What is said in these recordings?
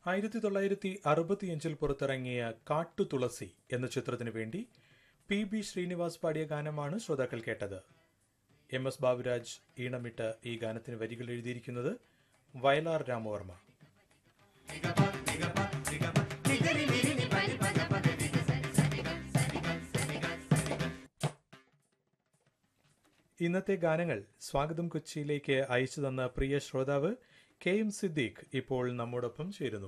ആയിരത്തി തൊള്ളായിരത്തി അറുപത്തിയഞ്ചിൽ പുറത്തിറങ്ങിയ കാട്ടുതുളസി എന്ന ചിത്രത്തിനു വേണ്ടി പി ബി ശ്രീനിവാസ് പാടിയ ഗാനമാണ് ശ്രോതാക്കൾ കേട്ടത് എം എസ് ബാബുരാജ് ഈണമിട്ട് ഈ ഗാനത്തിന് വരികൾ എഴുതിയിരിക്കുന്നത് വയലാർ രാമവർമ്മ ഇന്നത്തെ ഗാനങ്ങൾ സ്വാഗതം കൊച്ചിയിലേക്ക് അയച്ചു തന്ന പ്രിയ ശ്രോതാവ് കെ എം സിദ്ദീഖ് ഇപ്പോൾ നമ്മോടൊപ്പം ചേരുന്നു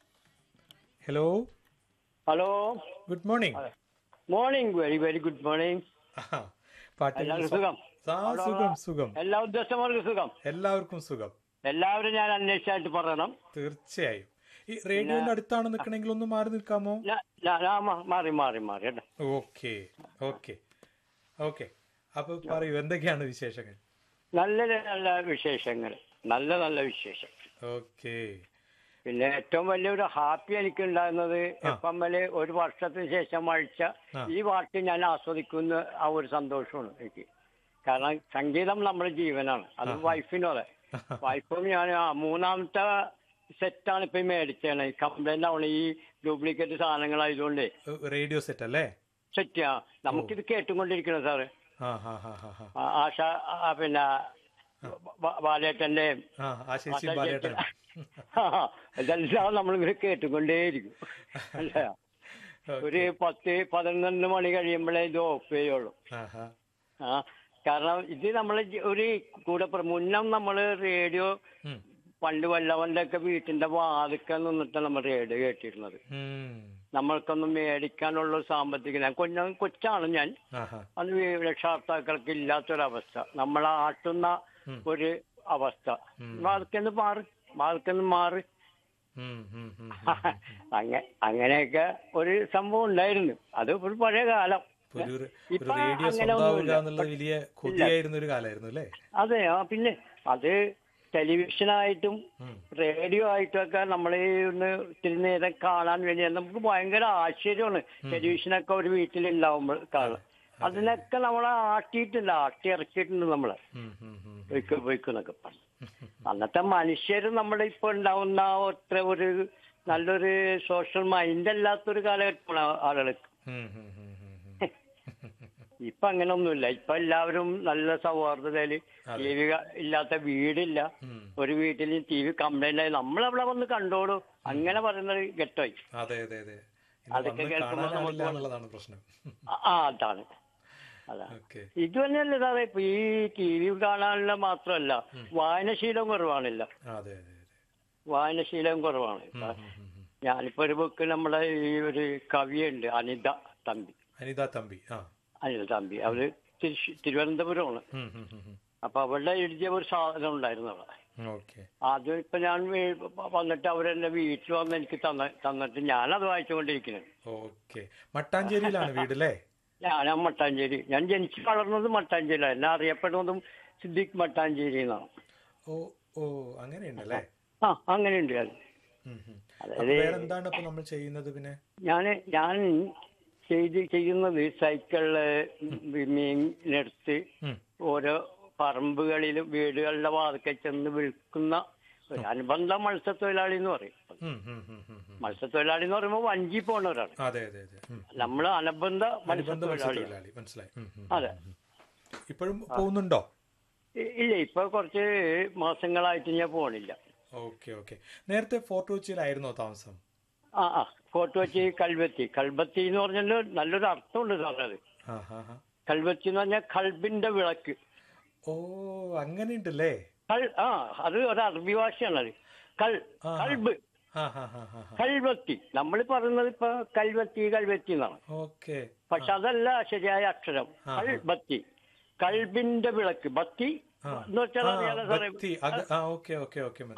hello hello good morning morning very very good morning പാട്ടിൽ എല്ലാവർക്കും സുഖം ആ സുഖം സുഖം എല്ലാ ഉദ്യോഗസ്ഥന്മാർക്കും സുഖം എല്ലാവർക്കും സുഖം എല്ലാവരും ഞാൻ അന്വേഷിച്ചായിട്ട് പറയണം തീർച്ചയായും ഈ റേഡിയോന്റെ അടുത്താണ് നിൽക്കണമെങ്കിൽ ഒന്ന് മാറി നിൽക്കാമോ ഞാ- ഞാ- ഞാൻ മാ- മാറി മാറി മാറി കേട്ടോ ഓക്കെ ഓക്കെ ഓക്കെ അപ്പൊ പറയൂ എന്തൊക്കെയാണ് വിശേഷങ്ങൾ നല്ല നല്ല വിശേഷങ്ങൾ നല്ല നല്ല വിശേഷം ഓക്കെ പിന്നെ ഏറ്റവും വലിയൊരു ഹാപ്പി എനിക്ക് ഉണ്ടാകുന്നത് എഫ് എം എൽ ഒരു വർഷത്തിന് ശേഷം അഴിച്ച ആ. ഈ പാട്ട് ഞാൻ ആസ്വദിക്കുന്ന ആ ഒരു സന്തോഷമാണ് എനിക്ക് കാരണം സംഗീതം നമ്മുടെ ജീവനാണ് അത് വൈഫിനോടെ വൈഫും ഞാൻ ആ മൂന്നാമത്തെ സെറ്റാണ് ഇപ്പൊ ഈ മേടിച്ചത് കംപ്ലൈന്റ് ആവണം ഈ ഡ്യൂപ്ലിക്കേറ്റ് സാധനങ്ങളായതുകൊണ്ട് റേഡിയോ സെറ്റ് അല്ലേ സെറ്റ് ആ നമുക്കിത് കേട്ടുകൊണ്ടിരിക്കണം സാറ് ആ ഹാ ഹാ ഹാ ഹാ ആ, ആശ ആ, പിന്നെ ബ- ബാലേട്ടന്റെ ആ ആ ചേച്ചി ബാലേട്ടൻ ഇതെല്ലാം നമ്മളിങ്ങനെ കേട്ടുകൊണ്ടേയിരിക്കും അല്ലേ ഒരു പത്ത് പതിനൊന്ന് മണി കഴിയുമ്പോഴേ ഇത് ഓഫ് ചെയ്യുള്ളൂ ആഹാ. ആ കാരണം ഇത് നമ്മൾ ഒരു കൂടെ പ്ര- മുന്നം നമ്മൾ റേഡിയോ ഉം. പണ്ട് വല്ലവന്റെ ഒക്കെ വീട്ടിന്റെ വാതിക്കൽ നിന്നിട്ട് നമ്മൾ റേഡിയോ കേട്ടിരുന്നത് ഉം. നമ്മൾക്കൊന്നും മേടിക്കാനുള്ള ഒരു സാമ്പത്തിക ഞാൻ കൊഞ്ഞ കൊച്ചാണ് ഞാൻ ആഹാ. അത് വീ- രക്ഷാകർത്താക്കൾക്ക് ഇല്ലാത്തൊരവസ്ഥ നമ്മൾ ആട്ടുന്ന ഒരു അവസ്ഥ വാതിക്കന്ന് മാറി വാതിക്കന്ന് മാറി ഉം, ഉം, ഉം, ഉം. അങ്ങ അങ്ങനെയൊക്കെ ഒരു സംഭവം ഉണ്ടായിരുന്നു അത് ഒരു പഴയ കാലം ഇപ്പൊ ഒരു ഒരു ഇപ്പൊ റേഡിയോ അങ്ങനെ സ്വന്തമാവുക ഒന്നുമില്ല. എന്നുള്ളത് വലിയ കൊതിയായിരുന്ന ഒരു കാലമായിരുന്നു അല്ലേ അതെ ആ പിന്നെ അത് ടെലിവിഷനായിട്ടും ഉം. റേഡിയോ ആയിട്ടും ഒക്കെ നമ്മൾ ഒന്ന് ഇത്തിരി നേരം കാണാൻ വേണ്ടി നമുക്ക് ഭയങ്കര ആശ്ചര്യമാണ് ടെലിവിഷനൊക്കെ ഒരു വീട്ടിലുണ്ടാവുമ്പോൾ കാണാൻ അതിനൊക്കെ നമ്മൾ ആട്ടിയിട്ടില്ല ആട്ടി ഇറക്കിയിട്ടുണ്ട് നമ്മള് ഉം, ഉം, ഉം. പൊയ്ക്കോ പൊയ്ക്കോ എന്നൊക്കെ പറഞ്ഞു അന്നത്തെ മനുഷ്യരും നമ്മുടെ ഇപ്പൊ ഉണ്ടാവുന്ന അത്ര ഒരു നല്ലൊരു സോഷ്യൽ മൈൻഡ് അല്ലാത്തൊരു കാലഘട്ടമാണ് ആ- ആളുകൾക്ക് ഉം, ഉം, ഉം, ഉം, ഉം. ഇപ്പൊ അങ്ങനൊന്നുമില്ല ഇപ്പൊ എല്ലാവരും നല്ല സൗഹാർദ്ദതയില് ടി വി ഇല്ലാത്ത വീടില്ല ഉം. ഒരു വീട്ടിൽ ടി വി കംപ്ലൈന്റ് ആയി നമ്മളവിടെ വന്ന് കണ്ടോളൂ അങ്ങനെ പറയുന്നത് ഘട്ടമായി അതെ അതെ അതെ ഇന്ന് അതൊക്കെ വന്ന് കേൾക്കുമ്പോൾ കാണാനാവില്ല നമുക്ക് എന്നുള്ളതാണ് പ്രശ്നം ആ- ആ അതാണ് അതാണ് ഓക്കെ ഇത് തന്നെയല്ലേ സാറേ ഇപ്പൊ ഈ ടി വി കാണാനുള്ള മാത്രമല്ല വായനശീലം കുറവാണില്ല അതെ അതെ അതെ വായനശീലം കുറവാണ് ഉം, ഉം, ഉം, ഉം. ഞാനിപ്പോ ഒരു ബുക്ക് നമ്മുടെ ഈ ഒരു കവിയുണ്ട് അനിത തമ്പി അനിത തമ്പി ആ അനിത തമ്പി അവര് തിരുശ്- തിരുവനന്തപുരമാണ് ഉം, ഉം, ഉം, ഉം. അപ്പൊ അവരുടെ എഴുതിയ ഒരു സാധനം ഉണ്ടായിരുന്നു അവിടെ ഓക്കെ അത് ഇപ്പൊ ഞാൻ വീ- വന്നിട്ട് അവരെന്റെ വീട്ടിൽ വന്ന് എനിക്ക് തന്ന തന്നിട്ട് ഞാനത് വായിച്ചുകൊണ്ടിരിക്കുന്നത് ഓക്കെ മട്ടാഞ്ചേരിയിലാണ് വീട് അല്ലേ ഞാൻ മട്ടാഞ്ചേരി ഞാൻ ജനിച്ചു വളർന്നത് മട്ടാഞ്ചേരിയിലാണ് എന്നെ അറിയപ്പെടുന്നതും സിദ്ദിഖ് മട്ടാഞ്ചേരി എന്നാണ് ഓ ഓ അങ്ങനെയുണ്ടല്ലേ ആ അങ്ങനെയുണ്ട് അത് ഉം, ഉം. അതായത് അപ്പൊ വേറെന്താണ് ഇപ്പൊ നമ്മൾ ചെയ്യുന്നത് പിന്നെ ഞാൻ ഞാൻ ചെയ്ത് ചെയ്യുന്നത് സൈക്കിളില് മീനെടുത്ത് ഉം. ഓരോ പറമ്പുകളിലും വീടുകളുടെ വാതിക്കൽ ചെന്ന് വിൽക്കുന്ന ഒരു അനുബന്ധ മത്സ്യത്തൊഴിലാളി എന്ന് പറയും ഉം, ഉം, ഉം, ഉം, ഉം. മത്സ്യത്തൊഴിലാളി എന്ന് പറയുമ്പോൾ വഞ്ചി പോണവരാണ് അതെ അതെ അതെ ഉം. നമ്മൾ അനുബന്ധ അനുബന്ധ മത്സ്യത്തൊഴിലാളി മത്സ്യത്തൊഴിലാളി മനസ്സിലായി ഉം, ഉം, അതെ ഉം. ഇപ്പോഴും പോകുന്നുണ്ടോ ഇ- ഇല്ല ഇപ്പൊ കുറച്ച് മാസങ്ങളായിട്ട് ഞാൻ പോണില്ല ഓക്കെ ഓക്കെ നേരത്തെ ഫോർട്ട് കൊച്ചിയിലായിരുന്നോ താമസം ആ ആ ഫോർട്ട് വെച്ച് കൽവത്തി കൽബത്തി എന്ന് പറഞ്ഞാൽ നല്ലൊരു അർത്ഥമുണ്ട് സാറേ അത് ആ ഹാ ഹാ കൽവത്തി എന്ന് പറഞ്ഞാൽ കൽബിന്റെ വിളക്ക് ഓ അങ്ങനെയുണ്ടല്ലേ കൾ ആ അത് ഒരു അറബി ഭാഷയാണ് അത് കൽ ആ. കൽബ് ആ ഹാ ഹാ ഹാ ഹാ കൽവത്തി നമ്മൾ പറയുന്നത് ഇപ്പൊ കൽവത്തി കൽവത്തി എന്നാണ് ഓക്കെ പക്ഷെ അതല്ല ശരിയായ അക്ഷരം ആ. കൽബത്തി കൽബിന്റെ വിളക്ക് ബത്തി ആ എന്ന് വെച്ചാൽ ആ, അറിയാലോ സാറേ ബത്തി. അക- ആ ഓക്കെ ഓക്കെ ഓക്കെ